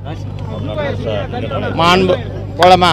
மாண்பு போலமா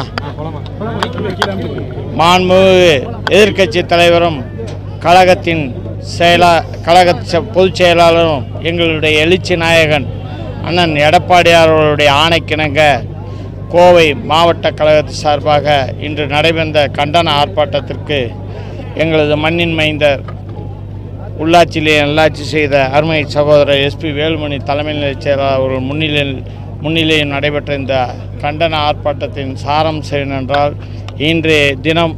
மாண்புமிகு எதிர்க்கட்சி தலைவரும் கழகத்தின் செயலா கழக செ- பொதுச் செயலாளரும் எங்களுடைய எழுச்சி நாயகன் அண்ணன் எடப்பாடியார் அவர்களுடைய ஆணைக்கிணங்க கோவை மாவட்ட கழகத்து சார்பாக இன்று நடைபெற்ற கண்டன ஆர்ப்பாட்டத்திற்கு எங்களது மண்ணின் மைந்தர் உள்ளாட்சியிலே நல்லாட்சி செய்த அருமை சகோதரர் எஸ்பி வேலுமணி தலைமை நிலைச் செயலாளர் அவர்கள் முன்னிலையில் முன்னிலையில் நடைபெற்ற இந்த கண்டன ஆர்ப்பாட்டத்தின் சாரம் என்னென்றால் இன்றைய தினம்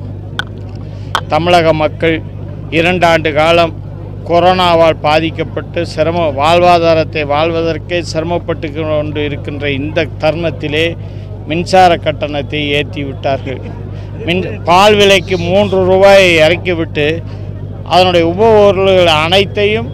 தமிழக மக்கள் இரண்டாண்டு காலம் கொரோனாவால் பாதிக்கப்பட்டு சிரம வாழ்வாதாரத்தை வாழ்வதற்கே சிரமப்பட்டு கொண்டு இருக்கின்ற இந்த தருணத்திலே மின்சார கட்டணத்தை ஏற்றி விட்டார்கள் மின் பால் விலைக்கு மூன்று ரூபாயை இறக்கிவிட்டு அதனுடைய உபபொருள்கள் அனைத்தையும்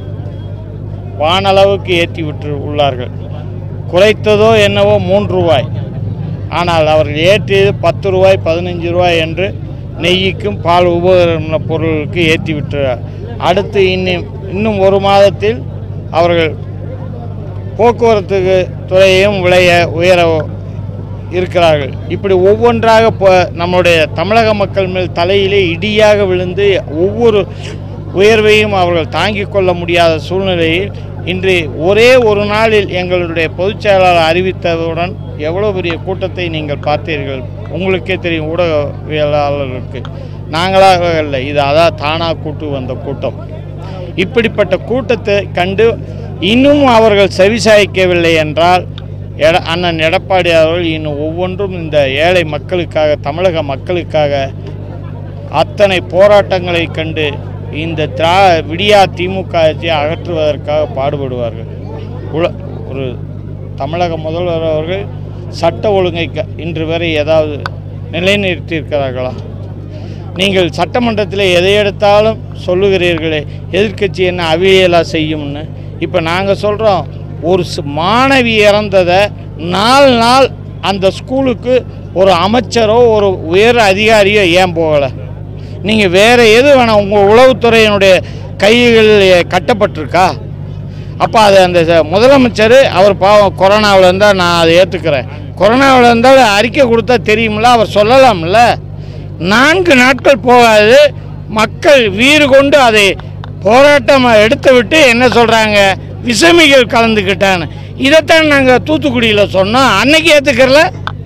வானளவுக்கு ஏற்றி விட்டு உள்ளார்கள் குறைத்ததோ என்னவோ மூன்று ரூபாய் ஆனால் அவர்கள் ஏற்றியது பத்து ரூபாய் பதினஞ்சு ரூபாய் என்று நெய்யுக்கும் பால் உபகரண பொருளுக்கு ஏற்றி விட்டார் அடுத்து இன்னும் இன்னும் ஒரு மாதத்தில் அவர்கள் போக்குவரத்துக்கு துறையையும் விலைய உயர இருக்கிறார்கள் இப்படி ஒவ்வொன்றாக இப்போ நம்முடைய தமிழக மக்கள் மேல் தலையிலே இடியாக விழுந்து ஒவ்வொரு உயர்வையும் அவர்கள் தாங்கிக் கொள்ள முடியாத சூழ்நிலையில் இன்று ஒரே ஒரு நாளில் எங்களுடைய பொதுச் செயலாளர் அறிவித்ததுடன் எவ்வளோ பெரிய கூட்டத்தை நீங்கள் பார்த்தீர்கள் உங்களுக்கே தெரியும் ஊடகவியலாளர்களுக்கு நாங்களாக இல்லை இது அதான் தானாக கூட்டு வந்த கூட்டம் இப்படிப்பட்ட கூட்டத்தை கண்டு இன்னும் அவர்கள் செவிசாய்க்கவில்லை என்றால் எட அண்ணன் எடப்பாடி அவர்கள் இன்னும் ஒவ்வொன்றும் இந்த ஏழை மக்களுக்காக தமிழக மக்களுக்காக அத்தனை போராட்டங்களை கண்டு இந்த திரா விடியா திமுக ஆட்சியை அகற்றுவதற்காக பாடுபடுவார்கள் உல ஒரு தமிழக முதல்வர் அவர்கள் சட்ட ஒழுங்கை க- இன்று வரை ஏதாவது நிலைநிறுத்தியிருக்கிறார்களா நீங்கள் சட்டமன்றத்தில் எதை எடுத்தாலும் சொல்லுகிறீர்களே எதிர்க்கட்சி என்ன அவியலா செய்யும்னு இப்போ நாங்கள் சொல்கிறோம் ஒரு ஸ்- மாணவி இறந்ததை நாலு நாள் அந்த ஸ்கூலுக்கு ஒரு அமைச்சரோ ஒரு உயர் அதிகாரியோ ஏன் போகலை நீங்கள் வேறு எது வேணாம் உங்கள் உளவுத்துறையினுடைய கைகள் கட்டப்பட்டிருக்கா அப்போ அது அந்த ச- முதலமைச்சர் அவர் பாவம் கொரோனாவில் இருந்தால் நான் அதை ஏற்றுக்கிறேன் கொரோனாவில் இருந்தால் அறிக்கை கொடுத்தா தெரியுமில்ல அவர் சொல்லலாம்ல நான்கு நாட்கள் போகாது மக்கள் வீறு கொண்டு அதை போராட்டம் எடுத்து விட்டு என்ன சொல்கிறாங்க விசமிகள் கலந்துக்கிட்டான்னு இதைத்தான் நாங்கள் தூத்துக்குடியில் சொன்னோம் அன்னைக்கு ஏற்றுக்கிறல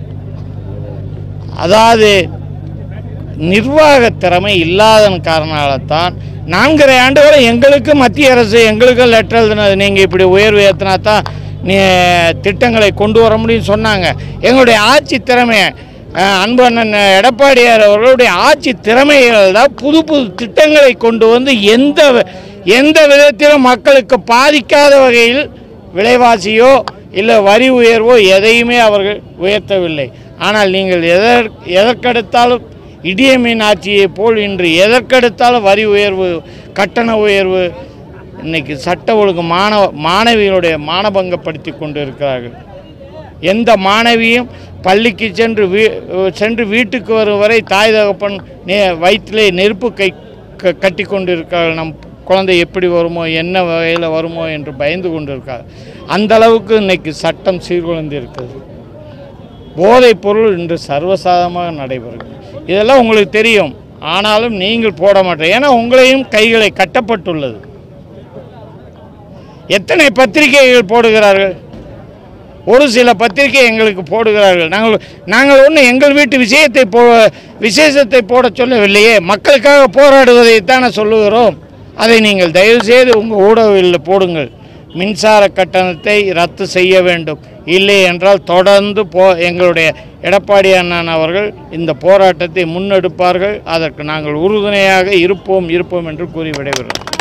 அதாவது நிர்வாக திறமை இல்லாதன் காரணத்தால்தான் நான்கரை ஆண்டு வரை எங்களுக்கு மத்திய அரசு எங்களுக்கு லெட்டர் எழுதுனது நீங்கள் இப்படி உயர்வு ஏற்றினா தான் நீ திட்டங்களை கொண்டு வர முடியும்னு சொன்னாங்க எங்களுடைய ஆட்சி திறமை அஹ், அன்பு அண்ணன் எடப்பாடியார் அவர்களுடைய ஆட்சி திறமைகள் தான் புது புது திட்டங்களை கொண்டு வந்து எந்த எந்த விதத்திலும் மக்களுக்கு பாதிக்காத வகையில் விலைவாசியோ இல்லை வரி உயர்வோ எதையுமே அவர்கள் உயர்த்தவில்லை ஆனால் நீங்கள் எதற் எதற்கெடுத்தாலும் இடியமீன் ஆட்சியைப் போல் இன்று எதற்கெடுத்தாலும் வரி உயர்வு கட்டண உயர்வு இன்னைக்கு சட்ட ஒழுங்கு மாணவ மாணவிகளுடைய மானபங்கப்படுத்தி கொண்டு இருக்கிறார்கள் எந்த மாணவியும் பள்ளிக்கு சென்று வீ சென்று வீட்டுக்கு வரும் வரை தாய் தகப்பன் நே வயிற்றிலே நெருப்பு கை க- கட்டி கொண்டு இருக்கிறார்கள் நம் குழந்தை எப்படி வருமோ என்ன வகையில் வருமோ என்று பயந்து கொண்டு இருக்காங்க அந்த அளவுக்கு இன்னைக்கு சட்டம் சீர்குலைந்து இருக்குது போதைப் பொருள் இன்று சர்வசாதாரணமாக நடைபெறுகிறது இதெல்லாம் உங்களுக்கு தெரியும் ஆனாலும் நீங்கள் போட மாட்டீங்க ஏன்னா உங்களையும் கைகளை கட்டப்பட்டுள்ளது எத்தனை பத்திரிகைகள் போடுகிறார்கள் ஒரு சில பத்திரிகை எங்களுக்கு போடுகிறார்கள் நாங்கள் நாங்கள் ஒன்றும் எங்கள் வீட்டு விஷயத்தை போ விசேஷத்தை போட சொல்லவில்லையே மக்களுக்காக போராடுவதைத்தானே சொல்லுகிறோம் அதை நீங்கள் தயவுசெய்து உங்கள் ஊடகங்களில் போடுங்கள் மின்சார கட்டணத்தை ரத்து செய்ய வேண்டும் இல்லை என்றால் தொடர்ந்து போ எங்களுடைய எடப்பாடி அண்ணன் அவர்கள் இந்த போராட்டத்தை முன்னெடுப்பார்கள் அதற்கு நாங்கள் உறுதுணையாக இருப்போம் இருப்போம் என்று கூறி விடைபெறுகிறோம்